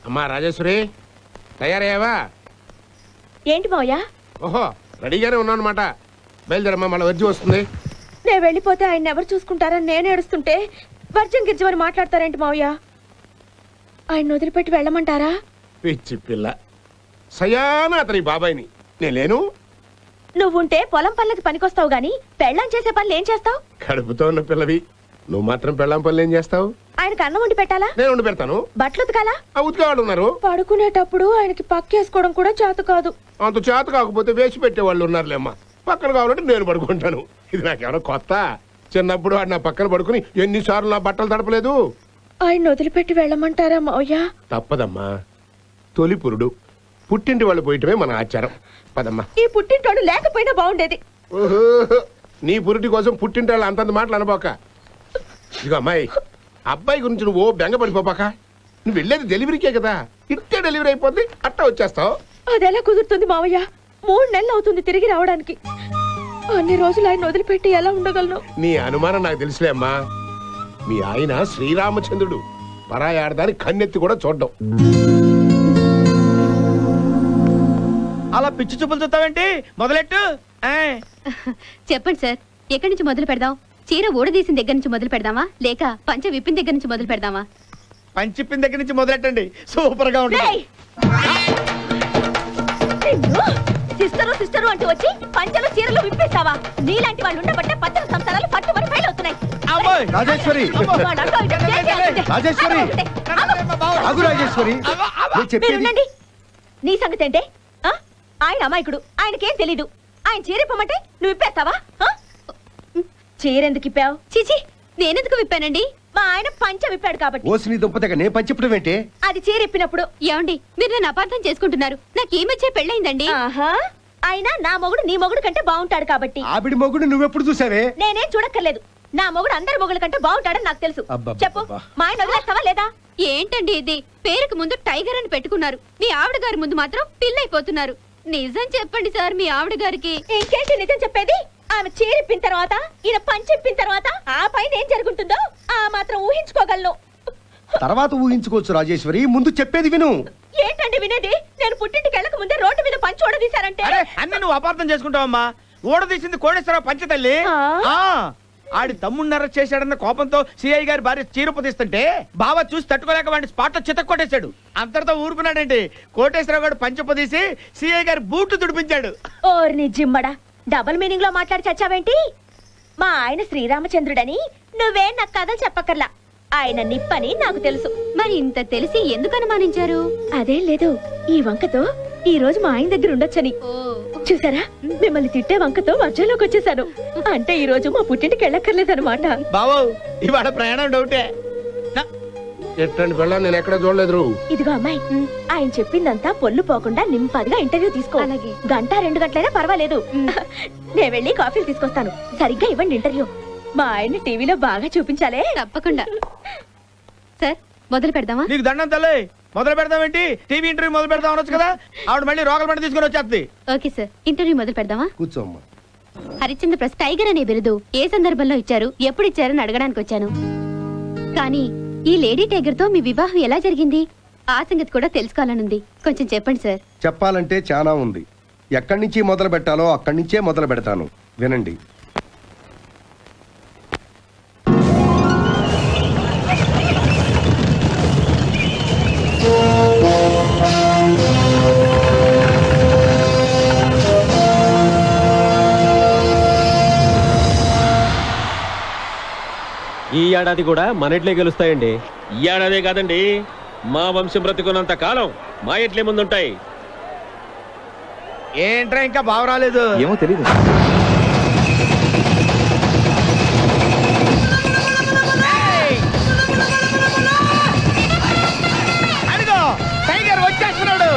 అమ్మా రాజేశ్వరి తయారయ్యావా ఏంటి మావయ్య ఓహో రెడీగానే ఉన్నాను అనమాట బయలుదేరమ్మా మళ్ళీ వచ్చి వస్తుంది నేను వెళ్ళిపోతే ఆయన ఎవరు చూసుకుంటారని నేను ఏడుస్తుంటే వర్జం గిర్జమని మాట్లాడతారేంటి మావయ్య ఆయన వదిలిపెట్టి వెళ్ళమంటారా పిచ్చి పిల్ల సయానా అతని బాబాయిని నేను లేను నువ్వుంటే పొలం పనులకి పనికొస్తావు గాని పెళ్ళం చేసే పనులు ఏం చేస్తావు కడుపుతో ఉన్న పిల్లవి నువ్వు మాత్రం పెళ్ళాం పనులు ఏం చేస్తావు ఆయనకు అన్నం వండి పెట్టాలా నేను ఉండి పెడతాను బట్టలు ఉతకాలా ఆ ఉతికేవాళ్ళు ఉన్నారు పడుకునేటప్పుడు ఆయనకి పక్కేసుకోవడం కూడా చేత కాదు అంత చేత కాకపోతే వేసి పెట్టే వాళ్ళు ఉన్నారులేమ్మా పక్కన కావాలంటే నేను పడుకుంటాను ఇది నాకేమైనా కొత్త చిన్నప్పుడు వాడు నా పక్కన పడుకుని ఎన్నిసార్లు నా బట్టలు తడపలేదు ఆయన వదిలిపెట్టి వెళ్ళమంటారా మావయ్య తప్పదమ్మా తొలి పురుడు పుట్టింటి వాళ్ళు పోయటమే మన ఆచారం పదమ్మా ఈ పుట్టింటోడు లేకపోయినా బాగుండేది ఓహో నీ పురిటి కోసం పుట్టింటి వాళ్ళు అంతంత మాటలు అనబోక ఇదిగో అమ్మాయి అబ్బాయి గురించి నువ్వు ఓ బెంగ పడిపోపాక నువ్వు వెళ్ళేది డెలివరీకే కదా ఇట్టే డెలివరీ అయిపోద్ది అట్టా వచ్చేస్తావు అదెలా కుదురుతుంది మావయ్య మూడు నెలలు అవుతుంది తిరిగి రావడానికి అన్ని రోజులు ఆయన వదిలిపెట్టి ఎలా ఉండగలను నీ అనుమానం నాకు తెలుసులే అమ్మా మీ ఆయన శ్రీరామచంద్రుడు పరాయి ఆడదాని కన్నెత్తి కూడా చూడ్డం అలా పిచ్చి చూపులు చూస్తావేంటి మొదలెట్టు ఆ, చెప్పండి సార్ ఎక్కడి నుంచి మొదలు పెడదాం చీర ఊడదీసిన దగ్గర నుంచి మొదలు పెడదామా లేక పంచ విప్పిన దగ్గర నుంచి మొదలు పెడదామా పంచిప్పిన దగ్గర నుంచి మొదలెట్టండి సూపర్ గా ఉంటుంది సిస్టరు సిస్టరు అంటూ వచ్చి పంచలు చీరలు విప్పేస్తావా నీలాంటి వాళ్ళు ఉండబట్టే పచ్చల సంసారాలు పట్టుబడి ఫెయిల్ అవుతున్నాయి అమ్మోయ్. రాజేశ్వరి వాడు అటో ఇటో చేసేయాల్సిందే. రాజేశ్వరి. ఆగు, ఆగు. ఆగు రాజేశ్వరి నేను మీరు చెప్పేది ఉండండి నీ సంగతి ఏంటే ఆ? ఆయన అమాయకుడు ఆయనకేం తెలీదు ఆయన చీరిప్పమంటే నువ్వు ఇప్పేస్తావా ఆ? చీరెందుకు ఇప్పావు చిచి నేనెందుకు విప్పానండి మా ఆయన పంచ విప్పాడు కాబట్టి ఓసి నీ దుంపతగ నేను పంచిప్పడం ఏంటి అది చీరిప్పినప్పుడు ఏమండి మీరు నన్ను అపార్థం చేసుకుంటున్నారు నాకు ఈ మధ్య పెళ్ళయిందండి ఆహా అయినా నా మొగుడు నీ మొగుడు కంటే బాగుంటాడు కాబట్టి ఆవిడి మొగుడు నువ్వెప్పుడు చూసావే నేనేం చూడక్కర్లేదు నా మొగుడు అందరి మొగుడు కంటే బాగుంటాడని నాకు తెలుసు అబ్బబ్బబ్బా. చెప్పు మా ఆయన వదిలేస్తావా లేదా ఏంటండి ఇది పేరుకు ముందు టైగర్ అని పెట్టుకున్నారు మీ ఆవిడ గారి ముందు మాత్రం పిల్లైపోతున్నారు నిజం చెప్పండి సార్ మీ ఆవిడ గారికి ఇంకేంటి నిజం చెప్పేది ఆమె చీరిప్పిన తర్వాత ఈయన పంచిప్పిన తర్వాత ఆ పైన ఏం జరుగుతుందో ఆ మాత్రం ఊహించుకోగలను తర్వాత ఊహించుకోవచ్చు రాజేశ్వరి ముందు చెప్పేది విను ఏంటండి వినేది నేను పుట్టింటికి వెళ్ళక ముందే రోడ్డు మీద పంచి ఓడదీశారంటే అరే అన్ని నువ్వు అపార్థం చేసుకుంటావమ్మా ఊడ తీసింది కోడేశ్వరరావు పంచతల్లి ఆ? ఆ ఆడి తమ్ముడిని అరెస్ట్ చేశాడన్న కోపంతో సిఐ గారి భార్య చీరపు తీస్తుంటే బావ చూసి తట్టుకోలేక వాడిని స్పాట్ లో చితక్ కొట్టేశాడు అంతటితో ఊరుకున్నాడేంటి కోటేశ్వరరావు గారు పంచపు తీసి సిఐ గారి బూట్లు తుడిపించాడు ఓర్ని జిమ్మడా డబుల్ మీనింగ్ లో మాట్లాడి చచ్చావేంటి మా ఆయన శ్రీరామచంద్రుడని నువ్వే నాకు కథలు చెప్పక్కర్లా ఆయన నిప్పని నాకు తెలుసు మరి ఇంత తెలిసి ఎందుకు అనుమానించారు అదేం లేదు ఈ వంకతో ఈ రోజు మా ఆయన దగ్గర ఉండొచ్చని చూసారా మిమ్మల్ని తిట్టే వంకతో వర్జంలోకి వచ్చేసాను అంటే ఈ రోజు మా పుట్టింటికి వెళ్ళక్కర్లేదన్నమాట బావో ఇవాళ ప్రయాణం డౌటే నా- ఎట్లాంటి పిల్ల నేను ఎక్కడ చూడలేదు ఇదిగో అమ్మాయి ఆయన చెప్పిందంతా పొల్లు పోకుండా నింపదిగా ఇంటర్వ్యూ తీసుకో అలాగే. గంట రెండు గంటలైనా పర్వాలేదు నేను వెళ్ళి కాఫీలు తీసుకొస్తాను సరిగ్గా ఇవ్వండి ఇంటర్వ్యూ మా ఆయన టీవీలో బాగా చూపించాలే తప్పకుండా సార్ మొదలు పెడదామా నీకు దండం తల్లి మొదలు పెడదామేంటి టీవీ ఇంటర్వ్యూ మొదలు పెడదాం అనొచ్చు కదా ఆవిడ మళ్ళీ రోగల పంట తీసుకొని వచ్చేస్తుంది ఓకే సార్ ఇంటర్వ్యూ మొదలు పెడదామా కూర్చోమ్మా హరిశ్చంద్ర ప్రస్ టైగర్ అనే బిరుదు ఏ సందర్భంలో ఇచ్చారు ఎప్పుడు ఇచ్చారని అడగడానికి వచ్చాను కానీ ఈ లేడీ టైగర్ తో మీ వివాహం ఎలా జరిగింది ఆ సంగతి కూడా తెలుసుకోవాలనుంది కొంచెం చెప్పండి సార్ చెప్పాలంటే చాలా ఉంది ఎక్కడి నుంచి మొదలు పెట్టాలో అక్కడి నుంచే మొదలు పెడతాను వినండి ఈ ఏడాది కూడా మనట్లే గెలుస్తాయండి ఈ ఏడాదే కాదండి మా వంశం బ్రతికున్నంత కాలం మా ఎట్లే ముందుంటాయి ఏంట్రా ఇంకా బావ రాలేదు ఏమో తెలియదు అదిగో టైగర్ వచ్చేస్తున్నాడు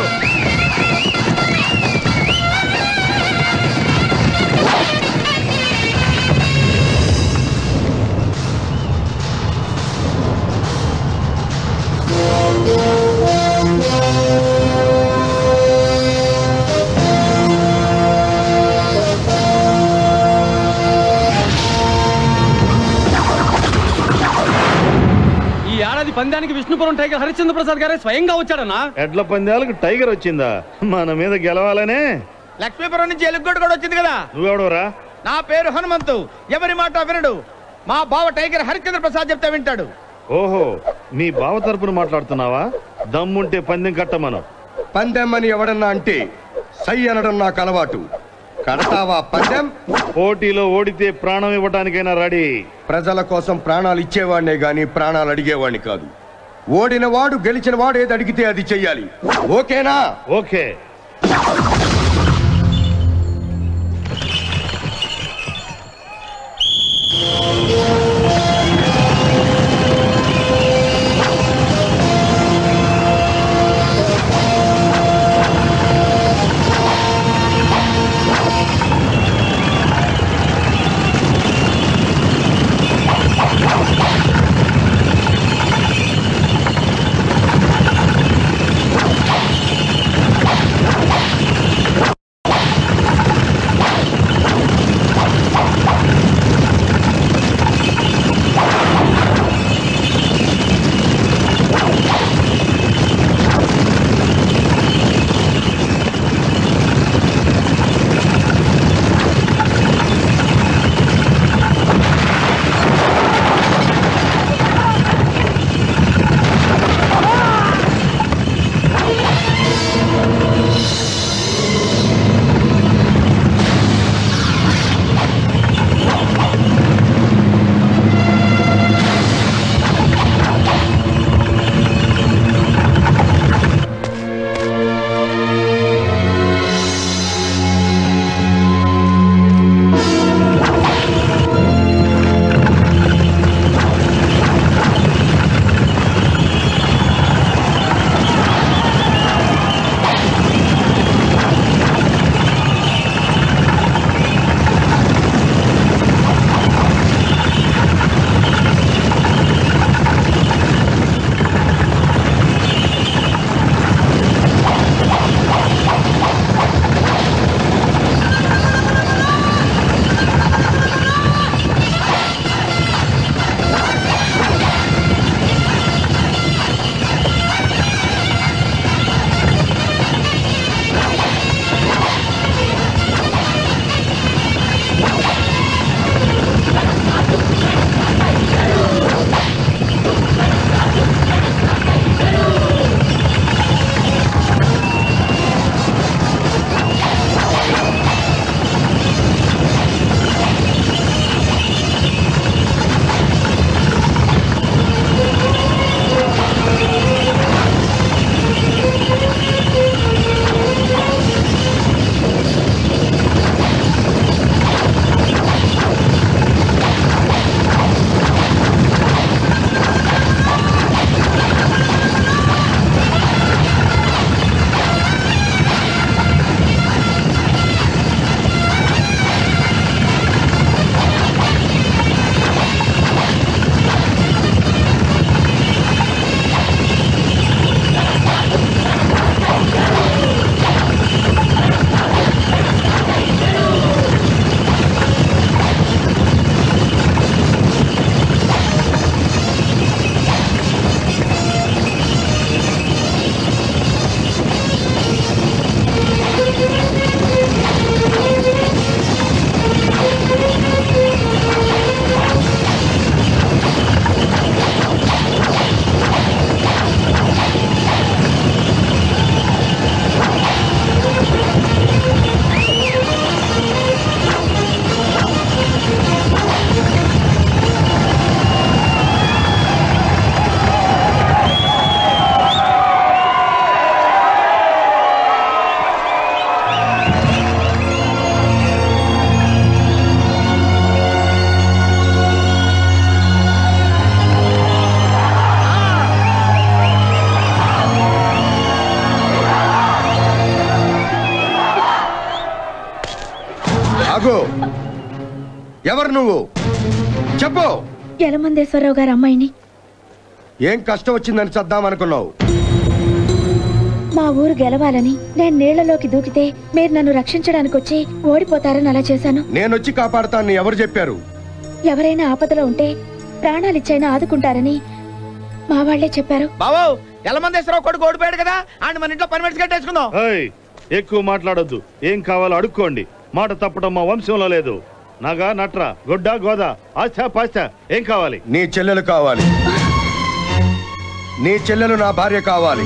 ఆ ఏడాది పందానికి విష్ణుపురం టైగర్ హరిశ్చంద్ర ప్రసాద్ గారే స్వయంగా వచ్చాడన్నా ఎడ్ల పందాలకు టైగర్ వచ్చిందా మన మీద గెలవాలనే లక్ష్మీపురం నుంచి ఎలుగుగొడ్డు కూడా వచ్చింది కదా నువ్వెవడోరా నా పేరు హనుమంతు ఎవరి మాట వినడు మా బావ టైగర్ హరిశ్చంద్ర ప్రసాద్ చెప్తే వింటాడు ఓహో మీ బావ తరపున మాట్లాడుతున్నావా దమ్ముంటే పందెం కట్టమను పందెం అని ఎవడన్నా అంటే సై అనడం నాకు అలవాటు కడతావా పందెం పోటీలో ఓడితే ప్రాణం ఇవ్వటానికైనా రెడీ ప్రజల కోసం ప్రాణాలు ఇచ్చేవాడినే గాని ప్రాణాలు అడిగేవాడిని కాదు ఓడిన వాడు గెలిచిన వాడు ఏది అడిగితే అది చెయ్యాలి ఓకేనా ఓకే ఆగు ఎవరు నువ్వు చెప్పు యలమందేశ్వరరావు గారి అమ్మాయిని ఏం కష్టం వచ్చిందని చద్దామనుకున్నావు మా ఊరు గెలవాలని నేను నీళ్లలోకి దూకితే మీరు నన్ను రక్షించడానికి వచ్చి ఓడిపోతారని అలా చేశాను నేనొచ్చి కాపాడుతానని ఎవరు చెప్పారు ఎవరైనా ఆపదలో ఉంటే ప్రాణాలిచ్చైనా ఆదుకుంటారని మా వాళ్లే చెప్పారు బాబు ఎలమందేశ్వరరావు కొడుకు ఓడిపోయాడు కదా ఆయన మన ఇంట్లో పని మనిషి కట్టేసుకుందాం ఏయ్, ఎక్కువ మాట్లాడొద్దు ఏం కావాలో అడుక్కోండి మాట తప్పడం మా వంశంలో లేదు నగ నట్ర గొడ్డ గోద ఆస్థ పాస్థ ఏం కావాలి నీ చెల్లెలు కావాలి నీ చెల్లెలు నా భార్య కావాలి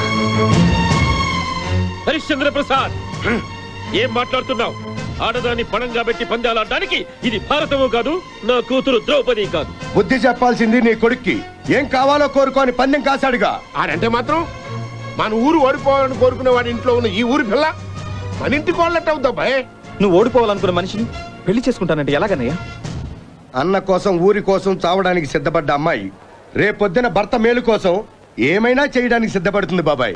హరిశ్చంద్ర ప్రసాద్ ఏం మాట్లాడుతున్నావు ఆడదాన్ని పణంగా పెట్టి పందాలాడడానికి ఇది భారతము కాదు నా కూతురు ద్రౌపది కాదు బుద్ధి చెప్పాల్సింది నీ కొడుక్కి ఏం కావాలో కోరుకోని పందెం కాశాడుగా ఆడంటే మాత్రం మన ఊరు ఓడిపోవాలని కోరుకునే వాడి ఇంట్లో ఉన్న ఈ ఊరి పిల్ల మన ఇంటి కోళ్ళట్టు అవుద్దా భయ్ నువ్వు ఓడిపోవాలనుకున్న మనిషిని పెళ్లి చేసుకుంటానంటే ఎలాగన్నయ్యా అన్న కోసం ఊరి కోసం చావడానికి సిద్ధపడ్డ అమ్మాయి రేపొద్దున భర్త మేలు కోసం ఏమైనా చేయడానికి సిద్ధపడుతుంది బాబాయ్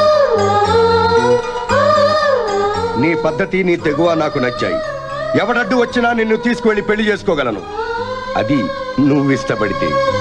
నీ పద్ధతి నీ తెగువ నాకు నచ్చాయి ఎవడడ్డు వచ్చినా నిన్ను తీసుకువెళ్ళి పెళ్లి చేసుకోగలను అది నువ్వు ఇష్టపడితే